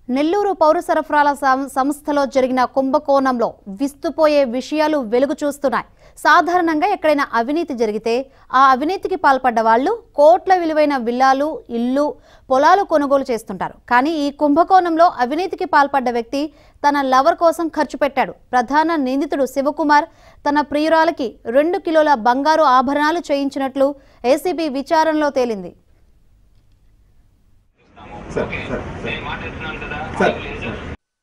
నెల్లూరు పౌర సరఫరాల సం- సంస్థలో జరిగిన కుంభకోణంలో విస్తుపోయే విషయాలు వెలుగు చూస్తున్నాయి సాధారణంగా ఎక్కడైనా అవినీతి జరిగితే ఆ అవినీతికి పాల్పడ్డ వాళ్ళు కోట్ల విలువైన విల్లాలు ఇల్లు పొలాలు కొనుగోలు చేస్తుంటారు కానీ ఈ కుంభకోణంలో అవినీతికి పాల్పడ్డ వ్యక్తి తన లవర్ కోసం ఖర్చు పెట్టాడు ప్రధాన నిందితుడు శివకుమార్ తన ప్రియురాలకి రెండు కిలోల బంగారు ఆభరణాలు చేయించినట్లు ఏసీబీ విచారణలో తేలింది sir sir sir sir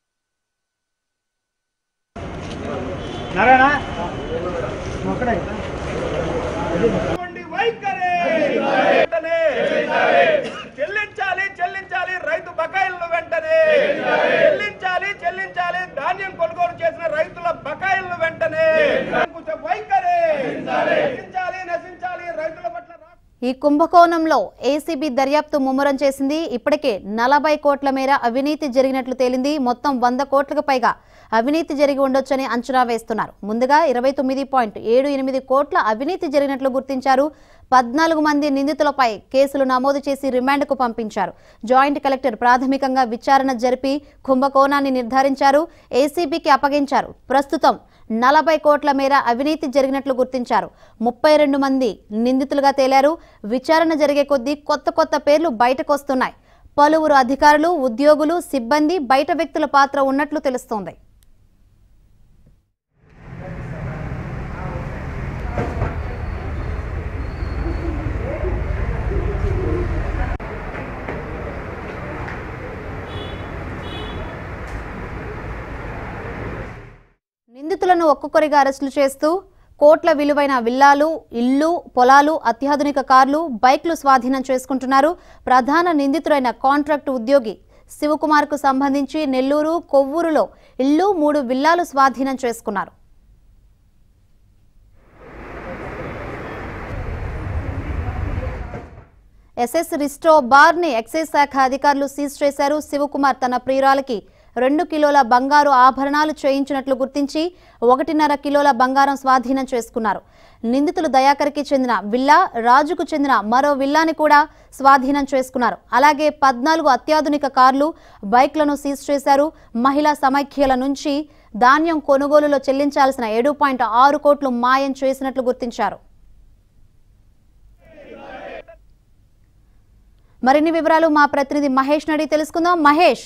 Narayana ఒక్కడే ఇటువంటి వైఖరి వెంటనే చెల్లించాలి చెల్లించాలి రైతు బకాయిలను వెంటనే చెల్లించాలి చెల్లించాలి ధాన్యం కొనుగోలు చేసిన రైతుల బకాయిలను వెంటనే వైఖరి నశించాలి నశించాలి రైతుల పట్ల రా- ఈ కుంభకోణంలో ఏసీబీ దర్యాప్తు ముమ్మరం చేసింది ఇప్పటికే నలభై కోట్ల మేర అవినీతి జరిగినట్లు తేలింది మొత్తం వంద కోట్లకు పైగా అవినీతి జరిగి ఉండొచ్చని అంచనా వేస్తున్నారు ముందుగా ఇరవై తొమ్మిది పాయింట్ ఏడు ఎనిమిది కోట్ల అవినీతి జరిగినట్లు గుర్తించారు పద్నాలుగు మంది నిందితులపై కేసులు నమోదు చేసి రిమాండ్కు పంపించారు జాయింట్ కలెక్టర్ ప్రాథమికంగా విచారణ జరిపి కుంభకోణాన్ని నిర్ధారించారు ఏసీబీకి అప్పగించారు ప్రస్తుతం నలభై కోట్ల మేర అవినీతి జరిగినట్లు గుర్తించారు ముప్పై రెండు మంది నిందితులుగా తేలారు విచారణ జరిగే కొద్దీ కొత్త కొత్త పేర్లు బయటకొస్తున్నాయి పలువురు అధికారులు ఉద్యోగులు సిబ్బంది బయట వ్యక్తుల పాత్ర ఉన్నట్లు తెలుస్తోంది నిందితులను ఒక్కొక్కరిగా అరెస్టులు చేస్తూ కోట్ల విలువైన విల్లాలు ఇల్లు పొలాలు అత్యాధునిక కార్లు బైక్లు స్వాధీనం చేసుకుంటున్నారు ప్రధాన నిందితుడైన కాంట్రాక్ట్ ఉద్యోగి శివకుమార్కు సంబంధించి నెల్లూరు కొవ్వూరులో ఇల్లు మూడు విల్లాలు స్వాధీనం చేసుకున్నారు ఎస్ఎస్ రిస్టో బార్ ని ఎక్సైజ్ శాఖ అధికారులు సీజ్ చేశారు శివకుమార్ తన ప్రియురాలకి రెండు కిలోల బంగారు ఆభరణాలు చేయించినట్లు గుర్తించి ఒకటిన్నర కిలోల బంగారం స్వాధీనం చేసుకున్నారు నిందితులు దయాకర్కి చెందిన విల్లా రాజుకు చెందిన మరో విల్లాని కూడా స్వాధీనం చేసుకున్నారు అలాగే పద్నాలుగు అత్యాధునిక కార్లు బైక్లను సీజ్ చేశారు మహిళా సమైక్యల నుంచి ధాన్యం కొనుగోలులో చెల్లించాల్సిన ఏడు పాయింట్ ఆరు కోట్లు మాయం చేసినట్లు గుర్తించారు మరిన్ని వివరాలు మా ప్రతినిధి మహేష్ నడి తెలుసుకుందాం మహేష్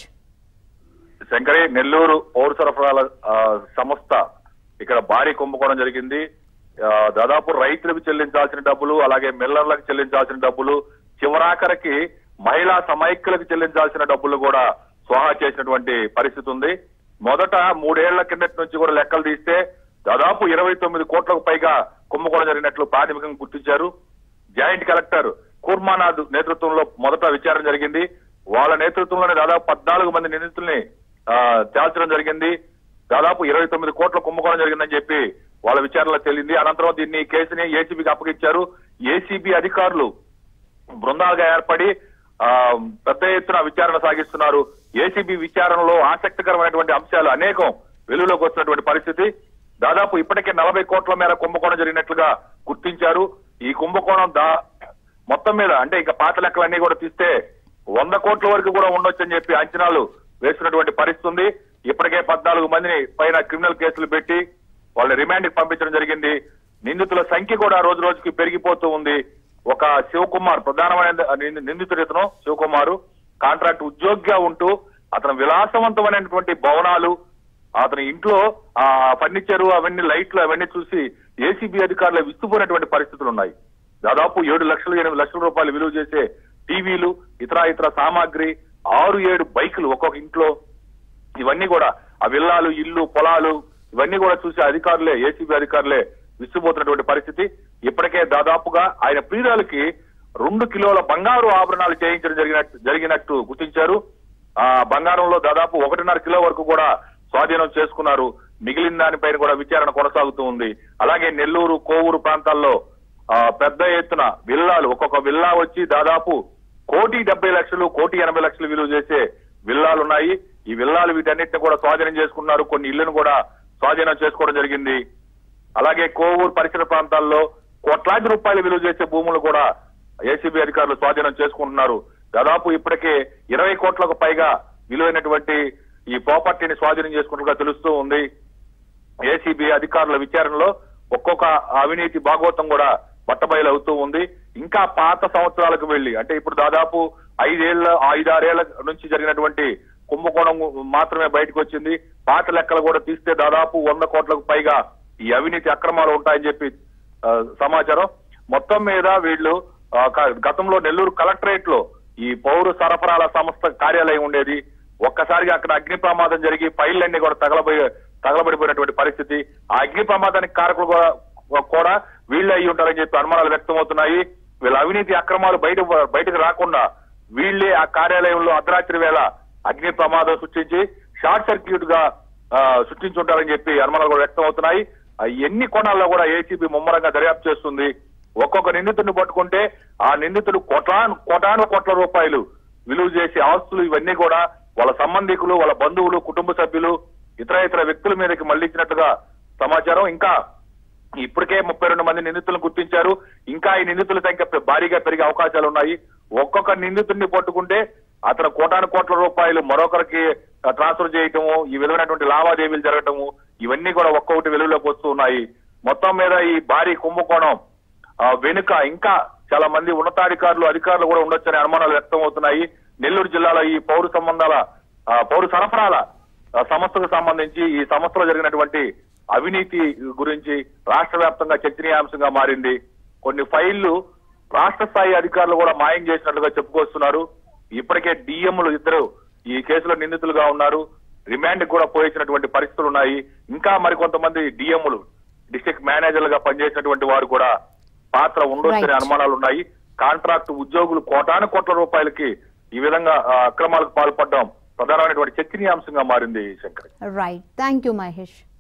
శంకరి నెల్లూరు పౌర సరఫరాల ఆ, సంస్థ ఇక్కడ భారీ కుంభకోణం జరిగింది ఆ, దాదాపు రైతులకు చెల్లించాల్సిన డబ్బులు అలాగే మిల్లర్లకు చెల్లించాల్సిన డబ్బులు చివరాఖరికి మహిళా సమైక్యులకు చెల్లించాల్సిన డబ్బులు కూడా స్వాహా చేసినటువంటి పరిస్థితి ఉంది మొదట మూడేళ్ల కిందటి నుంచి కూడా లెక్కలు తీస్తే దాదాపు ఇరవై తొమ్మిది కోట్లకు పైగా కుంభకోణం జరిగినట్లు ప్రాథమికంగా గుర్తించారు జాయింట్ కలెక్టర్ కూర్మానాథ్ నేతృత్వంలో మొదట విచారణ జరిగింది వాళ్ళ నేతృత్వంలోనే దాదాపు పద్నాలుగు మంది నిందితుల్ని ఆ, తేల్చడం జరిగింది దాదాపు ఇరవై తొమ్మిది కోట్ల కుంభకోణం జరిగిందని చెప్పి వాళ్ళ విచారణలో తేలింది అనంతరం దీన్ని కేసుని ఏసీబీకి అప్పగించారు ఏసీబీ అధికారులు బృందాలుగా ఏర్పడి ఆ, పెద్ద ఎత్తున విచారణ సాగిస్తున్నారు ఏసీబీ విచారణలో ఆసక్తికరమైనటువంటి అంశాలు అనేకం వెలుగులోకి వస్తున్నటువంటి పరిస్థితి దాదాపు ఇప్పటికే నలభై కోట్ల మేర కుంభకోణం జరిగినట్లుగా గుర్తించారు ఈ కుంభకోణం దా మొత్తం మీద అంటే ఇక పాత లెక్కలన్నీ కూడా తీస్తే వంద కోట్ల వరకు కూడా ఉండొచ్చని చెప్పి అంచనాలు వేస్తున్నటువంటి పరిస్థితి ఉంది ఇప్పటికే పద్నాలుగు మందిని పైన క్రిమినల్ కేసులు పెట్టి వాళ్ళని రిమాండ్ కి పంపించడం జరిగింది నిందితుల సంఖ్య కూడా రోజు రోజుకి పెరిగిపోతూ ఉంది ఒక శివకుమార్ ప్రధానమైన నింది- నిందితుడు ఇతను శివకుమారు కాంట్రాక్ట్ ఉద్యోగిగా ఉంటూ అతను విలాసవంతమైనటువంటి భవనాలు అతని ఇంట్లో ఆ ఫర్నిచర్ అవన్నీ లైట్లు అవన్నీ చూసి ఏసీబీ అధికారులు విస్తుపోయినటువంటి పరిస్థితులు ఉన్నాయి దాదాపు ఏడు లక్షలు ఎనిమిది లక్షల రూపాయలు విలువ చేసే టీవీలు ఇతర ఇతర సామాగ్రి ఆరు ఏడు బైకులు ఒక్కొక్క ఇంట్లో ఇవన్నీ కూడా ఆ విల్లాలు ఇల్లు పొలాలు ఇవన్నీ కూడా చూసి అధికారులే ఏసీబీ అధికారులే విసిపోతున్నటువంటి పరిస్థితి ఇప్పటికే దాదాపుగా ఆయన ప్రియురాలకి రెండు కిలోల బంగారు ఆభరణాలు చేయించడం జరిగినట్టు జరిగినట్టు గుర్తించారు ఆ బంగారంలో దాదాపు ఒకటిన్నర కిలో వరకు కూడా స్వాధీనం చేసుకున్నారు మిగిలిన దానిపైన కూడా విచారణ కొనసాగుతూ ఉంది అలాగే నెల్లూరు కోవూరు ప్రాంతాల్లో ఆ పెద్ద ఎత్తున విల్లాలు ఒక్కొక్క విల్లా వచ్చి దాదాపు కోటి డెబ్బై లక్షలు కోటి ఎనభై లక్షలు విలువ చేసే విల్లాలు ఉన్నాయి ఈ విల్లాలు వీటన్నిటిని కూడా స్వాధీనం చేసుకున్నారు కొన్ని ఇళ్లను కూడా స్వాధీనం చేసుకోవడం జరిగింది అలాగే కోవూరు పరిసర ప్రాంతాల్లో కోట్లాది రూపాయలు విలువ చేసే భూములు కూడా ఏసీబీ అధికారులు స్వాధీనం చేసుకుంటున్నారు దాదాపు ఇప్పటికే ఇరవై కోట్లకు పైగా విలువైనటువంటి ఈ ప్రాపర్టీని స్వాధీనం చేసుకున్నట్టుగా తెలుస్తూ ఉంది ఏసీబీ అధికారుల విచారణలో ఒక్కొక్క అవినీతి భాగవతం కూడా బట్టబయలు అవుతూ ఉంది ఇంకా పాత సంవత్సరాలకు వెళ్లి అంటే ఇప్పుడు దాదాపు ఐదేళ్ల ఐదారేళ్ల నుంచి జరిగినటువంటి కుంభకోణం మాత్రమే బయటకు వచ్చింది పాత లెక్కలు కూడా తీస్తే దాదాపు వంద కోట్లకు పైగా ఈ అవినీతి అక్రమాలు ఉంటాయని చెప్పి ఆ, సమాచారం మొత్తం మీద వీళ్ళు ఆ, క- గతంలో నెల్లూరు కలెక్టరేట్ లో ఈ పౌర సరఫరాల సంస్థ కార్యాలయం ఉండేది ఒక్కసారిగా అక్కడ అగ్ని ప్రమాదం జరిగి ఫైళ్ళన్నీ కూడా తగలబోయే తగలబడిపోయినటువంటి పరిస్థితి ఆ అగ్ని ప్రమాదానికి కారకులు కూడా- కూడా వీళ్ళే అయ్యి ఉంటారని చెప్పి అనుమానాలు వ్యక్తమవుతున్నాయి వీళ్ళ అవినీతి అక్రమాలు బయట బయటకు రాకుండా వీళ్ళే ఆ కార్యాలయంలో అర్ధరాత్రి వేళ అగ్ని ప్రమాదం సృష్టించి షార్ట్ సర్క్యూట్ గా ఆ, సృష్టించుంటారని చెప్పి అనుమానాలు కూడా వ్యక్తమవుతున్నాయి ఆ ఎన్ని కోణాల్లో కూడా ఏసీబీ ముమ్మరంగా దర్యాప్తు చేస్తుంది ఒక్కొక్క నిందితుడిని పట్టుకుంటే ఆ నిందితుడు కోటాను కోటాను కోట్ల రూపాయలు విలువ చేసే ఆస్తులు ఇవన్నీ కూడా వాళ్ళ సంబంధికులు వాళ్ళ బంధువులు కుటుంబ సభ్యులు ఇతర ఇతర వ్యక్తుల మీదకి మళ్లించినట్టుగా సమాచారం ఇంకా ఇప్పటికే ముప్పై రెండు మంది నిందితులను గుర్తించారు ఇంకా ఈ నిందితుల సంఖ్య పె- భారీగా పెరిగే అవకాశాలు ఉన్నాయి ఒక్కొక్క నిందితుడిని పట్టుకుంటే అతను కోటాను కోట్ల రూపాయలు మరొకరికి ఆ, ట్రాన్స్ఫర్ చేయటము ఈ విలువైనటువంటి లావాదేవీలు జరగటము ఇవన్నీ కూడా ఒక్కొక్కటి వెలుగులోకి వస్తూ ఉన్నాయి మొత్తం మీద ఈ భారీ కుంభకోణం ఆ, వెనుక ఇంకా చాలా మంది ఉన్నతాధికారులు అధికారులు కూడా ఉండొచ్చనే అనుమానాలు వ్యక్తం అవుతున్నాయి నెల్లూరు జిల్లాలో ఈ పౌర సంబంధాల ఆ, పౌర సరఫరాల ఆ, సంస్థకు సంబంధించి ఈ సంస్థలో జరిగినటువంటి అవినీతి గురించి రాష్ట్ర వ్యాప్తంగా చర్చనీయాంశంగా మారింది కొన్ని ఫైళ్లు రాష్ట్ర స్థాయి అధికారులు కూడా మాయం చేసినట్లుగా చెప్పుకొస్తున్నారు ఇప్పటికే డిఎంలు ఇద్దరు ఈ కేసులో నిందితులుగా ఉన్నారు రిమాండ్ కూడా పోయించినటువంటి పరిస్థితులు ఉన్నాయి ఇంకా మరికొంతమంది డిఎంలు డిస్ట్రిక్ట్ మేనేజర్లుగా పనిచేసినటువంటి వారు కూడా పాత్ర ఉండొచ్చనే Right. అనుమానాలు ఉన్నాయి కాంట్రాక్ట్ ఉద్యోగులు కోటాను కోట్ల రూపాయలకి ఈ విధంగా ఆ, అక్రమాలకు పాల్పడడం ప్రధానమైనటువంటి చర్చనీయాంశంగా మారింది Shankar right thank you Mahesh